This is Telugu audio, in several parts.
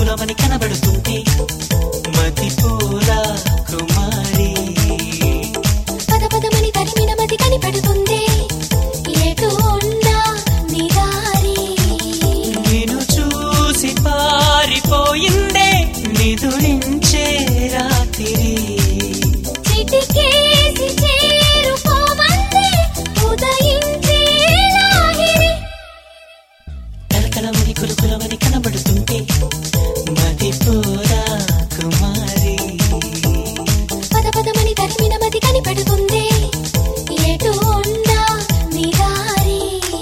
కులుకులమని కనబడుతుంది మతిపోరా కుమారి పద పదమని తరిమిన మతి కనిపెడుతుంది ఎటు ఉన్నా నిదారి నేను చూసి పారిపోయిందే నిదురించే రాత్రి చిటికేసి చేరుకోమంది ఉదయించే లాహిరి కలకలమని కులుకులమని కనబడుతుంటే మతిపోరా కుమారి పద పదమని తరిమిన మతి కనిపెడుతుంది ఎటు ఉన్నా నిదారి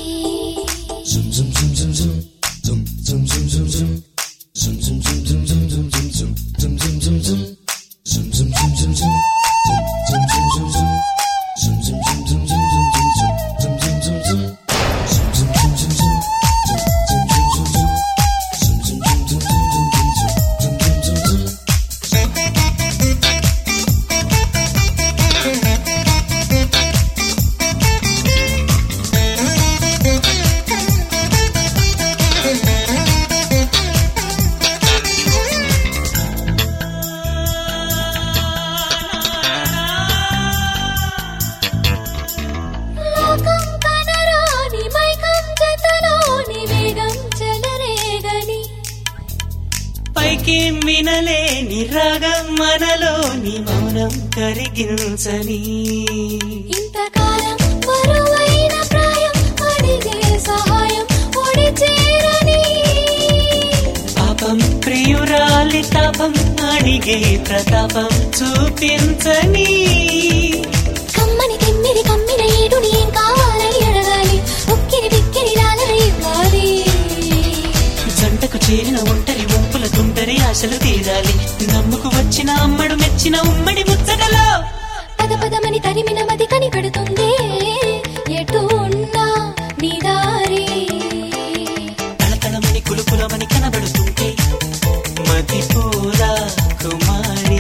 లోకం కనరాని మైకం జతలోని వేగం చెలరేగని పైకి వినలేని రాగం మనలోని మౌనం కరిగించని ఇంతకాలం బరువైన ప్రాయం అడిగే సహాయం ఒడి చేరని పాపం ప్రియురాలి తాపం అడిగే ప్రతాపం చూపించని కమ్మని తిమ్మిరి కమ్మిన ఏడుని ఏం కావాలని అడగాలి ఉక్కిరి బిక్కిరి లాగని ఇవ్వాలి జంటకు చేరిన ఒంటరి వంపుల తుంటరి ఆశలు తీరాలి నమ్ముకు వచ్చిన అమ్మడు మెచ్చిన ఉమ్మడి ముచ్చటలో పద పదమని తరిమిన మది కనిపెడుతుంది ఎటు ఉన్నా నిదారి తలతలమని కులుకులమని కనబడుతుంటే మతిపోరా కుమారి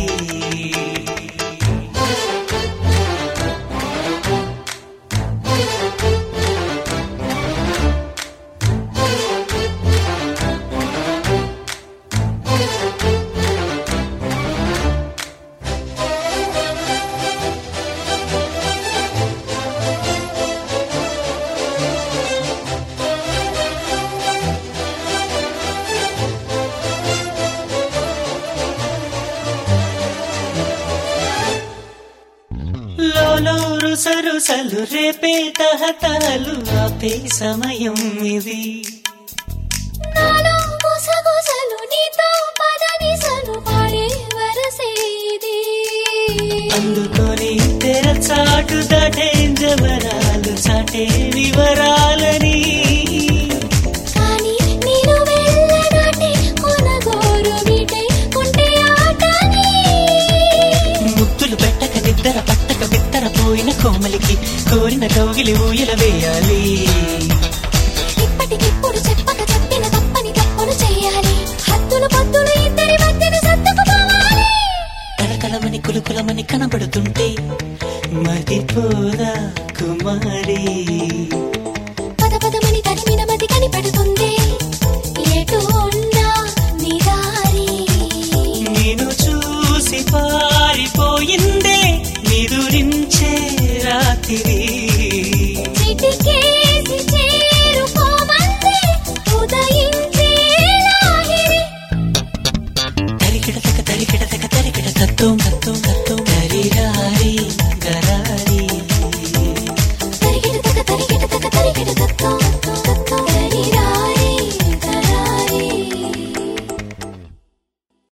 లోలో రుసరుసలు రేపే తహతలు ఆపే సమయం ఇది నాలో గుసగుసలు నీతో పదనిసలు పాడే వరసేది అందుకొని తెరచాటు దాటే జవరాలు చాటే వివరాలని కానీ నేను వెళ్ళనాటే కొనగోరు మీటే ఉంటే ఆటని ముద్దులు పెట్టక నిద్దర పట్టక బిత్తర పోయిన కోమలికి కోరిన కౌగిలి ఊయల వేయాలి ఇప్పటికిప్పుడు చెప్పక చెప్పిన తప్పని తప్పును చేయాలి హద్దులు పద్దులు ఇద్దరి మధ్యన సర్దుకుపోవాలి కలకలమని కులుకులమని కనబడుతుంటే మతిపోదా కుమారి పద పదమని తరిమిన మతి కనిపెడుతుంది ఎటు ఉన్నా నిదారి నేను చూసి పారిపోయిందే నిదురించే రాత్రి చిటికేసి చేరుకోమంది ఉదయించే లాహిరి తరికిడతక తరికిడతక తరికిడ తత్వం